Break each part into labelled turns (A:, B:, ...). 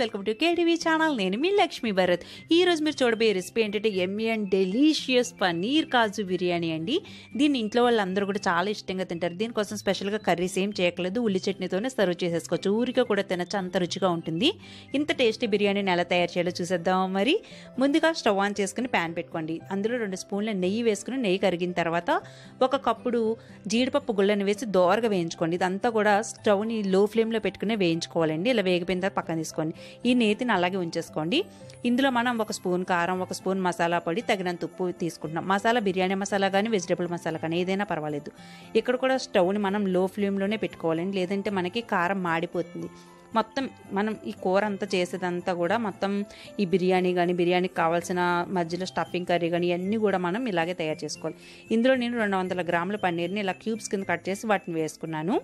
A: welcome to KTV channel నేను మీ లక్ష్మీ భరత్ ఈ రోజు మీరు చూడబోయే రెసిపీ ఏంటంటే yummy and delicious paneer kaju biryani అండి దీన్ని ఇంట్లో వాళ్ళందరూ కూడా చాలా ఇష్టంగా తింటారు దీనికోసం స్పెషల్గా కర్రీస్ ఏం చేయట్లేదు ఉల్లి చట్నీతోనే సర్వ్ చేసేసుకోవచ్చు ఊరికే కూడా తినచ్చు అంత రుచిగా ఉంటుంది ఇంత టేస్టీ బిర్యానీని ఎలా తయారు చేయాలో చూసేద్దాం మరి ముందుగా స్టవ్ ఆన్ చేసుకుని ప్యాన్ పెట్టుకోండి అందులో రెండు స్పూన్ల నెయ్యి వేసుకుని నెయ్యి కరిగిన తర్వాత ఒక కప్పుడు జీడిపప్పు గుళ్ళని వేసి దోరగా వేయించుకోండి ఇదంతా కూడా స్టవ్ని లో ఫ్లేమ్లో పెట్టుకుని వేయించుకోవాలండి ఇలా వేగిపోయిన తర్వాత పక్కన తీసుకోండి ఈ నేతిని అలాగే ఉంచేసుకోండి ఇందులో మనం ఒక స్పూన్ కారం ఒక స్పూన్ మసాలా పొడి తగినంత ఉప్పు తీసుకుంటున్నాం మసాలా బిర్యానీ మసాలా కానీ వెజిటేబుల్ మసాలా కానీ ఏదైనా పర్వాలేదు ఇక్కడ కూడా స్టవ్ని మనం లో ఫ్లేమ్లోనే పెట్టుకోవాలండి లేదంటే మనకి కారం మాడిపోతుంది మొత్తం మనం ఈ కూర అంతా చేసేదంతా కూడా మొత్తం ఈ బిర్యానీ కానీ బిర్యానీకి కావాల్సిన మధ్యలో స్టఫింగ్ కర్రీ కానీ ఇవన్నీ కూడా మనం ఇలాగే తయారు చేసుకోవాలి ఇందులో నేను రెండు వందల గ్రాముల పన్నీర్ని ఇలా క్యూబ్స్ కింద కట్ చేసి వాటిని వేసుకున్నాను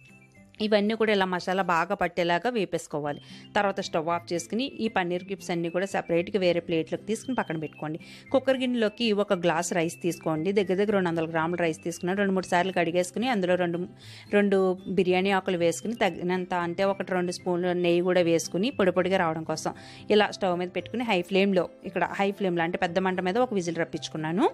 A: ఇవన్నీ కూడా ఇలా మసాలా బాగా పట్టేలాగా వేపేసుకోవాలి తర్వాత స్టవ్ ఆఫ్ చేసుకుని ఈ పన్నీర్ క్యూబ్స్ అన్నీ కూడా సపరేట్గా వేరే ప్లేట్లోకి తీసుకుని పక్కన పెట్టుకోండి కుక్కర్ గిన్నెలోకి ఒక గ్లాస్ రైస్ తీసుకోండి దగ్గర దగ్గర రెండు వందల గ్రాముల రైస్ తీసుకున్నాను రెండు మూడు సార్లు కడిగేసుకుని అందులో రెండు రెండు బిర్యానీ ఆకులు వేసుకుని తగినంత అంటే ఒకటి రెండు స్పూన్లు నెయ్యి కూడా వేసుకుని పొడి పొడిగా రావడం కోసం ఇలా స్టవ్ మీద పెట్టుకుని హై ఫ్లేమ్లో ఇక్కడ హై ఫ్లేమ్లో అంటే పెద్ద మంట మీద ఒక విజిల్ రప్పించుకున్నాను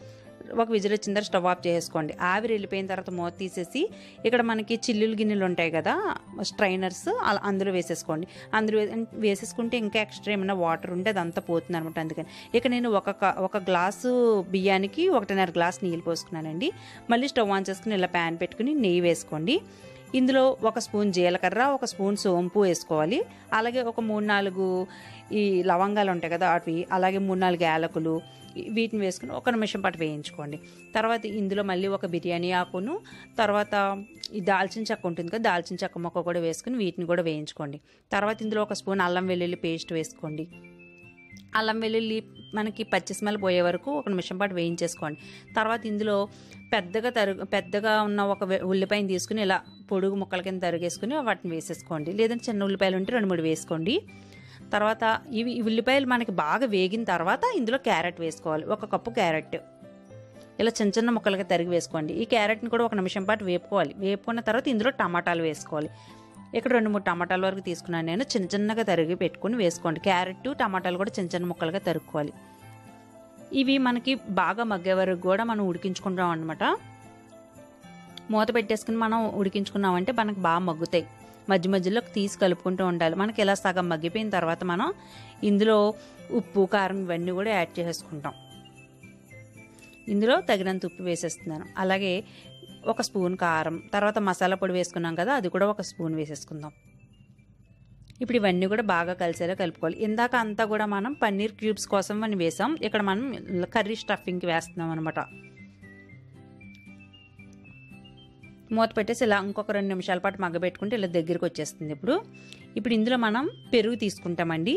A: ఒక విజిల్ వచ్చిన తర్వాత స్టవ్ ఆఫ్ చేసుకోండి ఆవిరి వెళ్ళిపోయిన తర్వాత మూత తీసేసి ఇక్కడ మనకి చిల్లులు గిన్నెలు ఉంటాయి కదా స్ట్రైనర్స్ అలా అందులో వేసేసుకోండి అందులో వే- వేసేసుకుంటే ఇంకా ఎక్స్ట్రా ఏమైనా వాటర్ ఉంటే అదంతా పోతుంది అనమాట అందుకని ఇక నేను ఒక క- ఒక గ్లాసు బియ్యానికి ఒకటిన్నర గ్లాస్ నీళ్ళు పోసుకున్నానండి మళ్ళీ స్టవ్ ఆన్ చేసుకుని ఇలా ప్యాన్ పెట్టుకుని నెయ్యి వేసుకోండి ఇందులో ఒక స్పూన్ జీలకర్ర ఒక స్పూన్ సోంపు వేసుకోవాలి అలాగే ఒక మూడు నాలుగు ఈ లవంగాలు ఉంటాయి కదా అవి అలాగే మూడు నాలుగు యాలకులు ఈ- వీటిని వేసుకుని ఒక నిమిషం పాటు వేయించుకోండి తర్వాత ఇందులో మళ్ళీ ఒక బిర్యానీ ఆకును తర్వాత ఈ దాల్చిన చెక్క ఉంటుంది కదా దాల్చిన చెక్క మొక్క కూడా వేసుకుని వీటిని కూడా వేయించుకోండి తర్వాత ఇందులో ఒక స్పూన్ అల్లం వెల్లుల్లి పేస్ట్ వేసుకోండి అల్లం వెల్లుల్లి మనకి పచ్చి స్మెల్ పోయే వరకు ఒక నిమిషం పాటు వేయించేసుకోండి తర్వాత ఇందులో పెద్దగా తరుగు పెద్దగా ఉన్న ఒక వె- ఉల్లిపాయని తీసుకుని ఇలా పొడుగు ముక్కల కింద తరిగేసుకుని వాటిని వేసేసుకోండి లేదంటే చిన్న ఉల్లిపాయలు ఉంటే రెండు మూడు వేసుకోండి తర్వాత ఇవి ఈ ఉల్లిపాయలు మనకి బాగా వేగిన తర్వాత ఇందులో క్యారెట్ వేసుకోవాలి ఒక కప్పు క్యారెట్ ఇలా చిన్న చిన్న ముక్కలుగా తరిగి వేసుకోండి ఈ క్యారెట్ని కూడా ఒక నిమిషం పాటు వేపుకోవాలి వేపుకున్న తర్వాత ఇందులో టమాటాలు వేసుకోవాలి ఇక్కడ రెండు మూడు టమాటాల వరకు తీసుకున్నాను నేను చిన్న చిన్నగా తరిగి పెట్టుకుని వేసుకోండి క్యారెట్ టమాటాలు కూడా చిన్న చిన్న ముక్కలుగా తరుక్కోవాలి ఇవి మనకి బాగా మగ్గే వరకు కూడా మనం ఉడికించుకుంటాం అనమాట మూత పెట్టేసుకుని మనం ఉడికించుకున్నామంటే మనకు బాగా మగ్గుతాయి మధ్య మధ్యలో తీసి కలుపుకుంటూ ఉండాలి మనకి ఇలా సగం మగ్గిపోయిన తర్వాత మనం ఇందులో ఉప్పు కారం ఇవన్నీ కూడా యాడ్ చేసేసుకుంటాం ఇందులో తగినంత ఉప్పు వేసేస్తున్నాను అలాగే ఒక స్పూన్ కారం తర్వాత మసాలా పొడి వేసుకున్నాం కదా అది కూడా ఒక స్పూన్ వేసేసుకుందాం ఇప్పుడు ఇవన్నీ కూడా బాగా కలిసేలా కలుపుకోవాలి ఇందాక అంతా కూడా మనం పన్నీర్ క్యూబ్స్ కోసం మనం వేసాం ఇక్కడ మనం కర్రీ స్టఫింగ్కి వేస్తున్నాం అనమాట మూత పెట్టేసి ఇలా ఇంకొక రెండు నిమిషాల పాటు మగ్గబెట్టుకుంటే ఇలా దగ్గరికి వచ్చేస్తుంది ఇప్పుడు ఇప్పుడు ఇందులో మనం పెరుగు తీసుకుంటామండి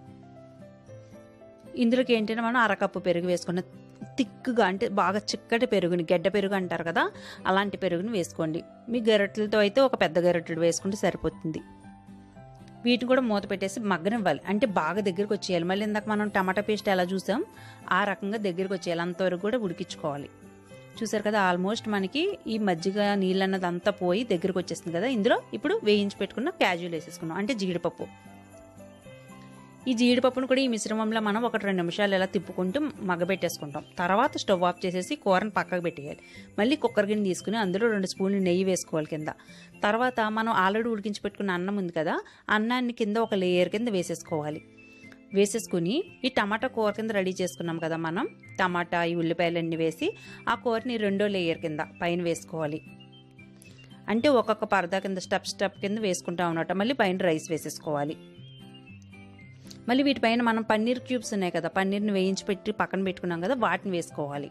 A: ఇందులోకి ఏంటంటే మనం అరకప్పు పెరుగు వేసుకున్న తిక్కుగా అంటే బాగా చిక్కటి పెరుగుని గడ్డ పెరుగు అంటారు కదా అలాంటి పెరుగుని వేసుకోండి మీ గరిటెలతో అయితే ఒక పెద్ద గరిటెడు వేసుకుంటే సరిపోతుంది వీటిని కూడా మూత పెట్టేసి మగ్గనివ్వాలి అంటే బాగా దగ్గరికి వచ్చేయాలి మళ్ళీ ఇందాక మనం టమాటా పేస్ట్ ఎలా చూసాం ఆ రకంగా దగ్గరికి వచ్చేయాలి అంతవరకు కూడా ఉడికించుకోవాలి చూసారు కదా ఆల్మోస్ట్ మనకి ఈ మజ్జిగ నీళ్ళు అన్నది అంతా పోయి దగ్గరికి వచ్చేస్తుంది కదా ఇందులో ఇప్పుడు వేయించి పెట్టుకున్న క్యాజువల్ వేసేసుకున్నాం అంటే జీడిపప్పు ఈ జీడిపప్పును కూడా ఈ మిశ్రమంలో మనం ఒక రెండు నిమిషాలు ఇలా తిప్పుకుంటూ మగ్గబెట్టేసుకుంటాం తర్వాత స్టవ్ ఆఫ్ చేసేసి కూరను పక్కకు పెట్టేయాలి మళ్ళీ కుక్కర్ గిన్నె తీసుకుని అందులో రెండు స్పూన్లు నెయ్యి వేసుకోవాలి కింద తర్వాత మనం ఆల్రెడీ ఉడికించి పెట్టుకున్న అన్నం ఉంది కదా అన్నాన్ని కింద ఒక లేయర్ కింద వేసేసుకోవాలి వేసేసుకుని ఈ టమాటా కూర కింద రెడీ చేసుకున్నాం కదా మనం టమాటా ఈ ఉల్లిపాయలన్నీ వేసి ఆ కూరని రెండో లేయర్ కింద పైన వేసుకోవాలి అంటే ఒక్కొక్క పరదా కింద స్టెప్ స్టెప్ కింద వేసుకుంటా ఉన్నట్ట మళ్ళీ పైన రైస్ వేసేసుకోవాలి మళ్ళీ వీటిపైన మనం పన్నీర్ క్యూబ్స్ ఉన్నాయి కదా పన్నీర్ని వేయించి పెట్టి పక్కన పెట్టుకున్నాం కదా వాటిని వేసుకోవాలి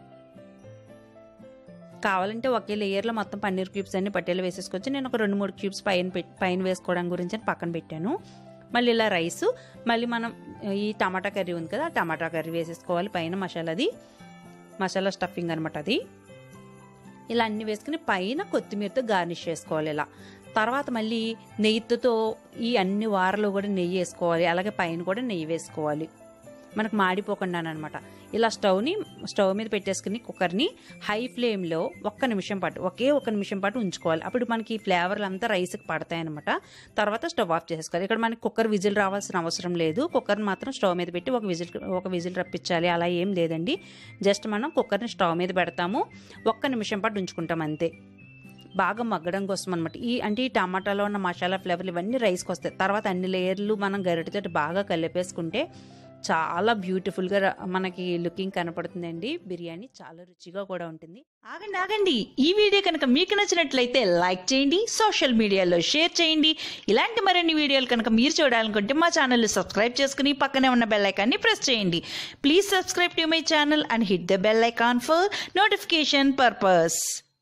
A: కావాలంటే ఒకే లేయర్లో మొత్తం పన్నీర్ క్యూబ్స్ అన్ని పట్టేలు వేసేసుకొచ్చి నేను ఒక రెండు మూడు క్యూబ్స్ పైన పెట్- పైన వేసుకోవడం గురించి అని పక్కన పెట్టాను మళ్ళీ ఇలా రైస్ మళ్ళీ మనం ఈ టమాటా కర్రీ ఉంది కదా ఆ టమాటా కర్రీ వేసేసుకోవాలి పైన మసాలాది మసాలా స్టఫింగ్ అనమాట అది ఇలా అన్ని వేసుకుని పైన కొత్తిమీరతో గార్నిష్ చేసుకోవాలి ఇలా తర్వాత మళ్ళీ నెయ్యితో ఈ అన్ని వారాలు కూడా నెయ్యి వేసుకోవాలి అలాగే పైన కూడా నెయ్యి వేసుకోవాలి మనకు మాడిపోకుండా అనమాట ఇలా స్టవ్ని స్టవ్ మీద పెట్టేసుకుని కుక్కర్ని హై ఫ్లేమ్లో ఒక్క నిమిషం పాటు ఒకే ఒక్క నిమిషం పాటు ఉంచుకోవాలి అప్పుడు మనకి ఫ్లేవర్లు అంతా రైస్కి పడతాయి అనమాట తర్వాత స్టవ్ ఆఫ్ చేసుకోవాలి ఇక్కడ మనకి కుక్కర్ విజిల్ రావాల్సిన అవసరం లేదు కుక్కర్ని మాత్రం స్టవ్ మీద పెట్టి ఒక విజిల్ ఒక విజిల్ రప్పించాలి అలా ఏం లేదండి జస్ట్ మనం కుక్కర్ని స్టవ్ మీద పెడతాము ఒక్క నిమిషం పాటు ఉంచుకుంటాం అంతే బాగా మగ్గడం కోసం అనమాట ఈ అంటే ఈ టమాటాలో ఉన్న మసాలా ఫ్లేవర్లు ఇవన్నీ రైస్కి వస్తాయి తర్వాత అన్ని లేయర్లు మనం గరిటెతో బాగా కలిపేసుకుంటే చాలా బ్యూటిఫుల్గా ర- మనకి లుకింగ్ కనపడుతుందండి బిర్యానీ చాలా రుచిగా కూడా ఉంటుంది
B: ఆగండి ఆగండి ఈ వీడియో కనుక మీకు నచ్చినట్లయితే లైక్ చేయండి సోషల్ మీడియాలో షేర్ చేయండి ఇలాంటి మరిన్ని వీడియోలు కనుక మీరు చూడాలనుకుంటే మా ఛానల్ సబ్స్క్రైబ్ చేసుకుని పక్కనే ఉన్న బెల్ ఐకాన్ని ప్రెస్ చేయండి please subscribe to my channel and hit the bell icon for notification purpose